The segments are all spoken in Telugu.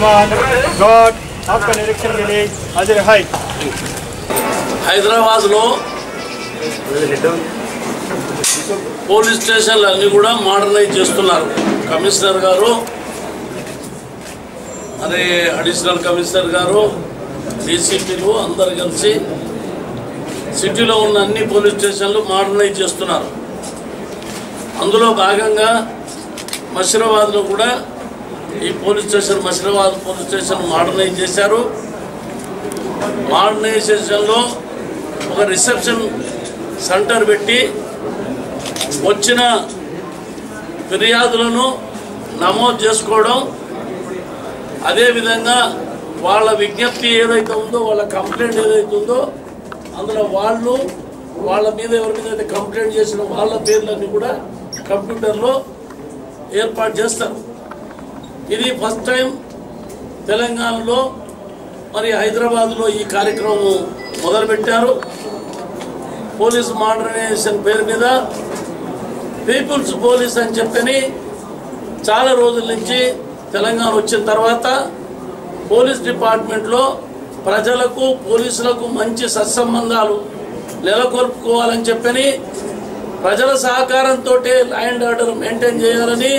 मेहमान गॉड आपका निरीक्षण के लिए हाजिर है హైదరాబాద్లో పోలీస్ స్టేషన్లు అన్నీ కూడా మోడర్నైజ్ చేస్తున్నారు కమిషనర్ గారు మరి అడిషనల్ కమిషనర్ గారు డీసీపీలు అందరు కలిసి సిటీలో ఉన్న అన్ని పోలీస్ స్టేషన్లు మోడర్నైజ్ చేస్తున్నారు అందులో భాగంగా మషీరాబాద్లో కూడా ఈ police station Musheerabad police station modernise చేశారు మోడర్నైజేషన్లో ఒక రిసెప్షన్ సెంటర్ పెట్టి వచ్చిన ఫిర్యాదులను నమోదు చేసుకోవడం అదేవిధంగా వాళ్ళ విజ్ఞప్తి ఏదైతే ఉందో వాళ్ళ కంప్లైంట్ ఏదైతే ఉందో అందులో వాళ్ళు వాళ్ళ మీద ఎవరి మీద అయితే కంప్లైంట్ చేసిన వాళ్ళ పేర్లన్నీ కూడా కంప్యూటర్లో ఏర్పాటు చేస్తారు ఇది ఫస్ట్ టైం తెలంగాణలో మరి హైదరాబాద్లో ఈ కార్యక్రమం మొదలుపెట్టారు పోలీస్ మోడర్నైజేషన్ పేరు మీద పీపుల్స్ పోలీస్ అని చెప్పని చాలా రోజుల నుంచి తెలంగాణ వచ్చిన తర్వాత పోలీస్ డిపార్ట్మెంట్లో ప్రజలకు పోలీసులకు మంచి సత్సంబంధాలు నెలకొల్పుకోవాలని చెప్పని ప్రజల సహకారంతో లా అండ్ ఆర్డర్ మెయింటైన్ చేయాలని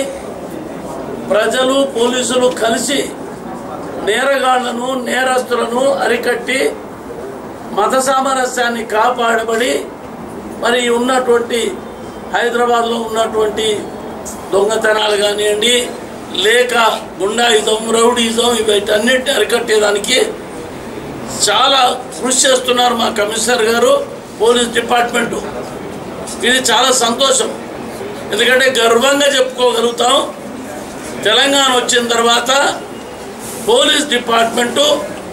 ప్రజలు పోలీసులు కలిసి నేరగాళ్లను నేరస్తులను అరికట్టి మత సామరస్యాన్ని కాపాడబడి మరి ఉన్నటువంటి హైదరాబాద్లో ఉన్నటువంటి దొంగతనాలు కానివ్వండి లేక గుండాయిజం రౌడీజం వీటన్నిటిని అరికట్టేదానికి చాలా కృషి చేస్తున్నారు మా కమిషనర్ గారు పోలీస్ డిపార్ట్మెంటు ఇది చాలా సంతోషం ఎందుకంటే గర్వంగా చెప్పుకోగలుగుతాం తెలంగాణ వచ్చిన తర్వాత పోలీస్ డిపార్ట్మెంటు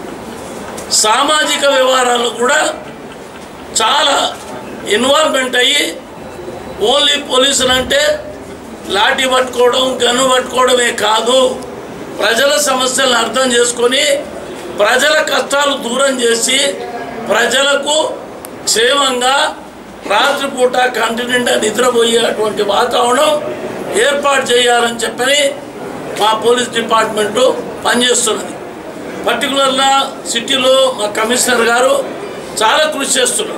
సామాజిక వ్యవహారాలు కూడా చాలా ఇన్వాల్వ్మెంట్ అయ్యి ఓన్లీ పోలీసులు అంటే లాఠీ పట్టుకోవడం గన్ను పట్టుకోవడమే కాదు ప్రజల సమస్యలను అర్థం చేసుకొని ప్రజల కష్టాలు దూరం చేసి ప్రజలకు క్షేమంగా రాత్రిపూట కంటి నిండా నిద్రపోయేటువంటి వాతావరణం ఏర్పాటు చేయాలని చెప్పని మా పోలీస్ డిపార్ట్మెంటు పనిచేస్తున్నది పర్టికులర్గా సిటీలో మా కమిషనర్ గారు చాలా కృషి చేస్తున్నారు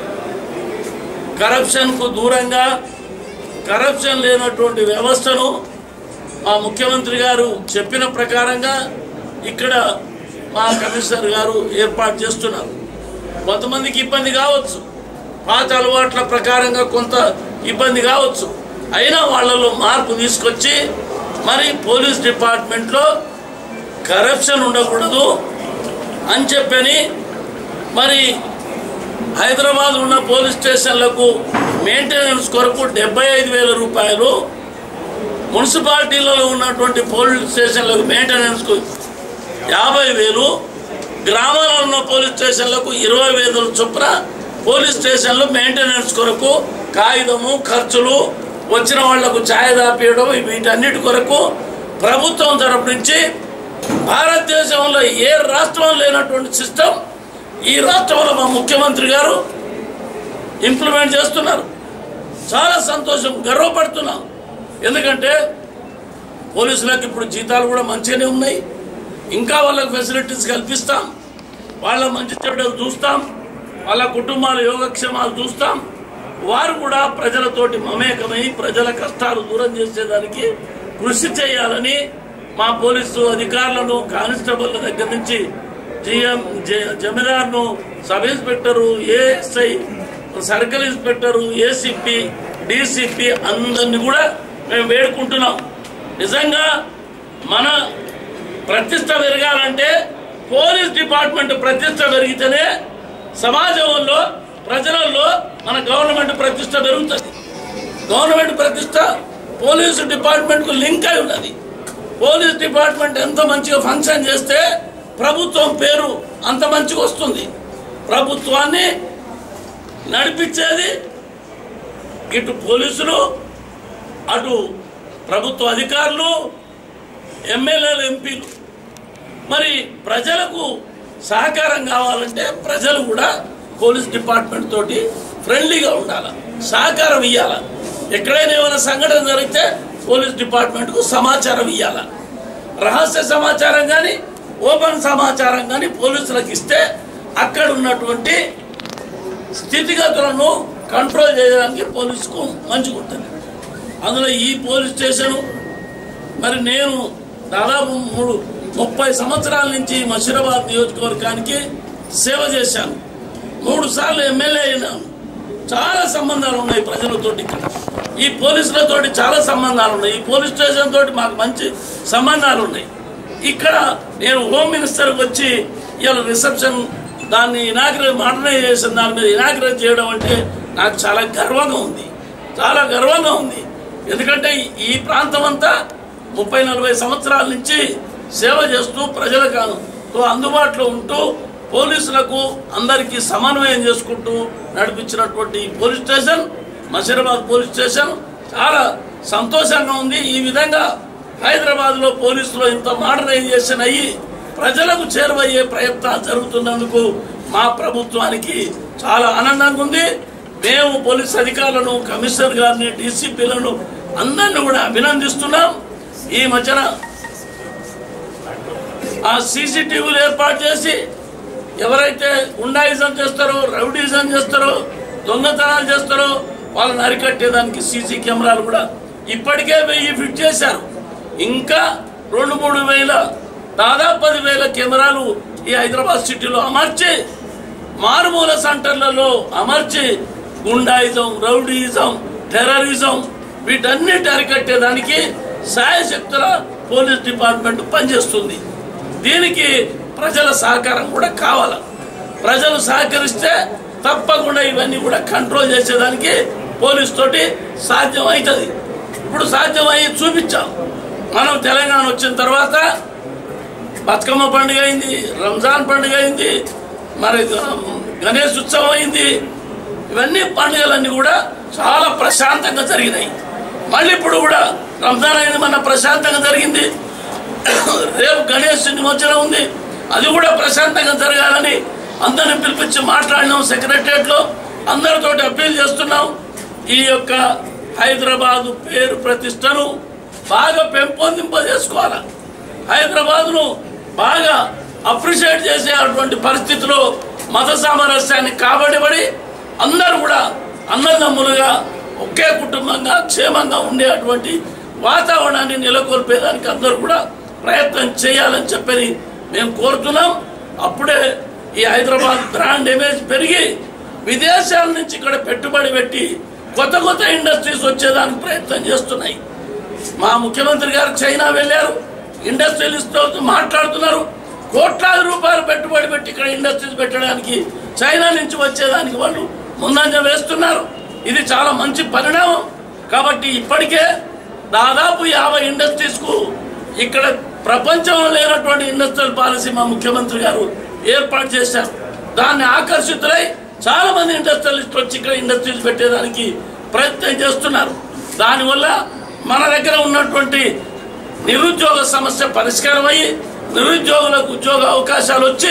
కరప్షన్కు దూరంగా కరప్షన్ లేనటువంటి వ్యవస్థను మా ముఖ్యమంత్రి గారు చెప్పిన ప్రకారంగా ఇక్కడ మా కమిషనర్ గారు ఏర్పాటు చేస్తున్నారు కొంతమందికి ఇబ్బంది కావచ్చు పాత అలవాట్ల ప్రకారంగా కొంత ఇబ్బంది కావచ్చు అయినా వాళ్ళలో మార్పు తీసుకొచ్చి మరి పోలీస్ డిపార్ట్మెంట్లో కరప్షన్ ఉండకూడదు అని చెప్పని మరి హైదరాబాద్ ఉన్న పోలీస్ స్టేషన్లకు మెయింటెనెన్స్ కొరకు డెబ్బై ఐదు వేల రూపాయలు మున్సిపాలిటీలలో ఉన్నటువంటి పోలీస్ స్టేషన్లకు మెయింటెనెన్స్కు యాభై వేలు గ్రామాలలో ఉన్న పోలీస్ స్టేషన్లకు ఇరవై వేల చొప్పున పోలీస్ స్టేషన్లు మెయింటెనెన్స్ కొరకు కాగితము ఖర్చులు వచ్చిన వాళ్లకు ఛాయ దాపియడం వీటన్నిటి కొరకు ప్రభుత్వం తరపు నుంచి భారతదేశంలో ఏ రాష్ట్రంలో లేనటువంటి సిస్టమ్ ఈ రాష్ట్రంలో మా ముఖ్యమంత్రి గారు ఇంప్లిమెంట్ చేస్తున్నారు చాలా సంతోషం గర్వపడుతున్నాం ఎందుకంటే పోలీసులకు ఇప్పుడు జీతాలు కూడా మంచిగానే ఉన్నాయి ఇంకా వాళ్ళకి ఫెసిలిటీస్ కల్పిస్తాం వాళ్ళ మంచి చెడ్డలు చూస్తాం వాళ్ళ కుటుంబాల యోగక్షేమాలు చూస్తాం వారు కూడా ప్రజలతోటి మమేకమై ప్రజల కష్టాలు దూరం చేసేదానికి కృషి చేయాలని మా పోలీసు అధికారులను కానిస్టేబుల్ దగ్గర నుంచి జిఎం జమీదార్ను sub inspector ASI circle inspector ACP DCP అందరిని కూడా మేము వేడుకుంటున్నాం నిజంగా మన ప్రతిష్ట పెరగాలంటే పోలీస్ డిపార్ట్మెంట్ ప్రతిష్ట పెరిగితేనే సమాజంలో ప్రజలలో మన గవర్నమెంట్ ప్రతిష్ట పెరుగుతుంది గవర్నమెంట్ ప్రతిష్ట పోలీసు డిపార్ట్మెంట్కు లింక్ అయి ఉన్నది పోలీస్ డిపార్ట్మెంట్ ఎంత మంచిగా ఫంక్షన్ చేస్తే ప్రభుత్వం పేరు అంత మంచిగా వస్తుంది ప్రభుత్వాన్ని నడిపించేది ఇటు పోలీసులు అటు ప్రభుత్వ అధికారులు ఎమ్మెల్యేలు ఎంపీలు మరి ప్రజలకు సహకారం కావాలంటే ప్రజలు కూడా పోలీస్ డిపార్ట్మెంట్ తోటి ఫ్రెండ్లీగా ఉండాలి సహకారం ఇవ్వాలి ఎక్కడైనా ఏమైనా సంఘటన జరిగితే పోలీస్ డిపార్ట్మెంట్కు సమాచారం ఇవ్వాలి రహస్య సమాచారం కానీ ఓపెన్ సమాచారం కానీ పోలీసులకు ఇస్తే అక్కడ ఉన్నటువంటి స్థితిగతులను కంట్రోల్ చేయడానికి పోలీసుకు మంచిగా ఉంటుంది అందులో ఈ పోలీస్ స్టేషను మరి నేను దాదాపు మూడు ముప్పై సంవత్సరాల నుంచి మషీరాబాద్ నియోజకవర్గానికి సేవ చేశాను మూడు సార్లు ఎమ్మెల్యే అయినాను చాలా సంబంధాలు ఉన్నాయి ప్రజలతోటి ఇక్కడ ఈ పోలీసులతోటి చాలా సంబంధాలు ఉన్నాయి ఈ పోలీస్ స్టేషన్ తోటి మాకు మంచి సంబంధాలు ఉన్నాయి ఇక్కడ నేను హోమ్ మినిస్టర్కి వచ్చి ఇవాళ రిసెప్షన్ దాన్ని ఇనాగ్రేట్ మోడర్నైజేషన్ దాని మీద ఇనాగ్రేట్ చేయడం అంటే నాకు చాలా గర్వంగా ఉంది చాలా గర్వంగా ఉంది ఎందుకంటే ఈ ప్రాంతం అంతా ముప్పై నలభై సంవత్సరాల నుంచి సేవ చేస్తూ ప్రజలకు అందుబాటులో ఉంటూ పోలీసులకు అందరికీ సమన్వయం చేసుకుంటూ నడిపించినటువంటి ఈ police station Musheerabad police station చాలా సంతోషంగా ఉంది ఈ విధంగా హైదరాబాద్లో పోలీసులు ఇంత మోడర్నైజేషన్ అయ్యి ప్రజలకు చేరువయ్యే ప్రయత్నాలు జరుగుతున్నందుకు మా ప్రభుత్వానికి చాలా ఆనందంగా ఉంది మేము పోలీస్ అధికారులను కమిషనర్ గారిని డీసీపీలను అందరిని కూడా అభినందిస్తున్నాం ఈ మధ్యన ఆ సీసీటీవీలు ఏర్పాటు చేసి ఎవరైతే గుండాయిజం చేస్తారో రౌడీజం చేస్తారో దొంగతనాలు చేస్తారో వాళ్ళని అరికట్టేదానికి సీసీ కెమెరాలు కూడా ఇప్పటికే వెయ్యి ఫిట్ చేశారు ఇంకా రెండు మూడు వేల దాదాపు పది వేల కెమెరాలు ఈ హైదరాబాద్ సిటీలో అమర్చి మారుమూల సెంటర్లలో అమర్చి గుండాయిజం రౌడీయిజం టెర్రరిజం వీటన్నిటి అరికట్టేదానికి సాయశక్తుల పోలీస్ డిపార్ట్మెంట్ పనిచేస్తుంది దీనికి ప్రజల సహకారం కూడా కావాలి ప్రజలు సహకరిస్తే తప్పకుండా ఇవన్నీ కూడా కంట్రోల్ చేసేదానికి పోలీస్ తోటి సాధ్యం అవుతుంది ఇప్పుడు సాధ్యమయ్యి చూపించాం మనం తెలంగాణ వచ్చిన తర్వాత బతుకమ్మ పండుగ అయింది రంజాన్ పండుగ అయింది మరి గణేష్ ఉత్సవం అయింది ఇవన్నీ పండుగలన్నీ కూడా చాలా ప్రశాంతంగా జరిగినాయి మళ్ళీ ఇప్పుడు కూడా రంజాన్ అయింది మన ప్రశాంతంగా జరిగింది రేపు గణేష్ నిమజ్జనం ఉంది అది కూడా ప్రశాంతంగా జరగాలని అందరిని పిలిపించి మాట్లాడినాం సెక్రటరియట్లో అందరితోటి అప్పీల్ చేస్తున్నాం ఈ యొక్క హైదరాబాదు పేరు ప్రతిష్టను బాగా పెంపొందింపజేసుకోవాలి హైదరాబాద్ను బాగా అప్రిషియేట్ చేసే అటువంటి పరిస్థితిలో మత సామరస్యాన్ని కాబడిబడి అందరూ కూడా అన్నదమ్ములుగా ఒకే కుటుంబంగా క్షేమంగా ఉండేటువంటి వాతావరణాన్ని నెలకొల్పేదానికి అందరూ కూడా ప్రయత్నం చేయాలని చెప్పని మేము కోరుతున్నాం అప్పుడే ఈ హైదరాబాద్ బ్రాండ్ ఇమేజ్ పెరిగి విదేశాల నుంచి ఇక్కడ పెట్టుబడి పెట్టి కొత్త కొత్త ఇండస్ట్రీస్ వచ్చేదానికి ప్రయత్నం చేస్తున్నాయి మా ముఖ్యమంత్రి గారు చైనా వెళ్ళారు ఇండస్ట్రియలిస్ట్తో మాట్లాడుతున్నారు కోట్లాది రూపాయలు పెట్టుబడి పెట్టి ఇక్కడ ఇండస్ట్రీస్ పెట్టడానికి చైనా నుంచి వచ్చేదానికి వాళ్ళు ముందంజ వేస్తున్నారు ఇది చాలా మంచి పరిణామం కాబట్టి ఇప్పటికే దాదాపు యాభై ఇండస్ట్రీస్కు ఇక్కడ ప్రపంచంలో లేనటువంటి ఇండస్ట్రియల్ పాలసీ మా ముఖ్యమంత్రి గారు ఏర్పాటు చేశారు దాన్ని ఆకర్షితులై చాలా మంది ఇండస్ట్రియలిస్ట్ వచ్చి ఇక్కడ ఇండస్ట్రీస్ పెట్టేదానికి ప్రయత్నం చేస్తున్నారు దానివల్ల మన దగ్గర ఉన్నటువంటి నిరుద్యోగ సమస్య పరిష్కారం అయ్యి నిరుద్యోగులకు ఉద్యోగ అవకాశాలు వచ్చి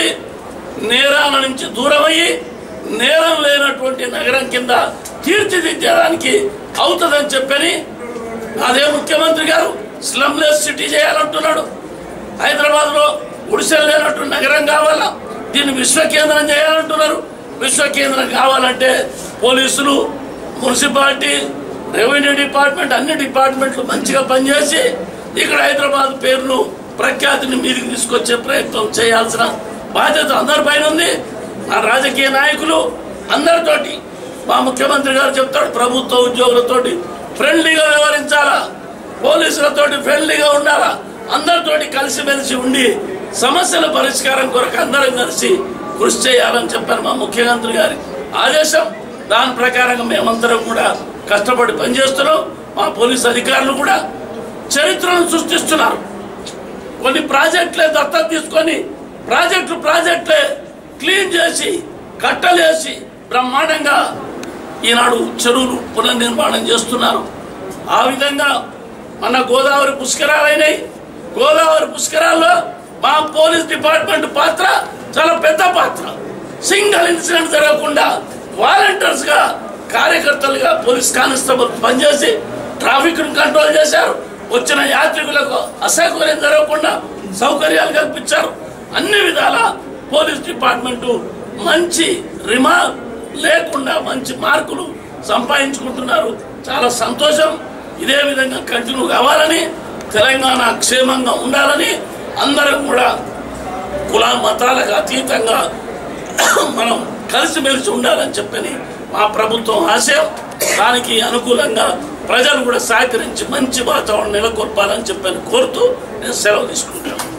నేరాల నుంచి దూరం అయ్యి నేరం లేనటువంటి నగరం కింద తీర్చిదిద్దేదానికి అవుతుందని చెప్పని అదే ముఖ్యమంత్రి గారు స్లమ్లెస్ సిటీ చేయాలంటున్నాడు హైదరాబాద్లో గుడిసెలు లేనట్టు నగరం కావాలా దీన్ని విశ్వ కేంద్రం చేయాలంటున్నారు విశ్వ కేంద్రం కావాలంటే పోలీసులు మున్సిపాలిటీ రెవెన్యూ డిపార్ట్మెంట్ అన్ని డిపార్ట్మెంట్లు మంచిగా పనిచేసి ఇక్కడ హైదరాబాద్ పేరును ప్రఖ్యాతిని మీదికి తీసుకొచ్చే ప్రయత్నం చేయాల్సిన బాధ్యత అందరిపైన ఉంది మా రాజకీయ నాయకులు అందరితోటి మా ముఖ్యమంత్రి గారు చెప్తాడు ప్రభుత్వ ఉద్యోగులతోటి ఫ్రెండ్లీగా వ్యవహరించాలా పోలీసులతోటి ఫ్రెండ్లీగా ఉండాలా అందరితోటి కలిసిమెలిసి ఉండి సమస్యల పరిష్కారం కొరకు అందరం కలిసి కృషి చేయాలని చెప్పారు మా ముఖ్యమంత్రి గారి ఆదేశం దాని ప్రకారంగా మేమందరం కూడా కష్టపడి పనిచేస్తున్నాం మా పోలీస్ అధికారులు కూడా చరిత్రను సృష్టిస్తున్నారు కొన్ని ప్రాజెక్టులే దత్తత తీసుకొని ప్రాజెక్టులు ప్రాజెక్టులే క్లీన్ చేసి కట్టలేసి బ్రహ్మాండంగా ఈనాడు చెరువులు పునర్నిర్మాణం చేస్తున్నారు ఆ విధంగా మన గోదావరి పుష్కరాలైనాయి గోదావరి పుష్కరాల్లో మా పోలీస్ డిపార్ట్మెంట్ పాత్ర చాలా పెద్ద పాత్ర సింగిల్ ఇన్సిడెంట్ జరగకుండా వాలంటీర్స్ గా కార్యకర్తలుగా పోలీస్ కానిస్టేబుల్ పనిచేసి ట్రాఫిక్ ను కంట్రోల్ చేశారు వచ్చిన యాత్రికులకు అసౌకర్యం జరగకుండా సౌకర్యాలు కల్పించారు అన్ని విధాల పోలీస్ డిపార్ట్మెంటు మంచి రిమార్క్ లేకుండా మంచి మార్కులు సంపాదించుకుంటున్నారు చాలా సంతోషం ఇదే విధంగా కంటిన్యూ కావాలని తెలంగాణ క్షేమంగా ఉండాలని అందరం కూడా కుల మతాలకు అతీతంగా మనం కలిసిమెలిసి ఉండాలని చెప్పని మా ప్రభుత్వం ఆశయం దానికి అనుకూలంగా ప్రజలు కూడా సహకరించి మంచి వాతావరణం నెలకొల్పాలని చెప్పని కోరుతూ నేను సెలవు తీసుకుంటాను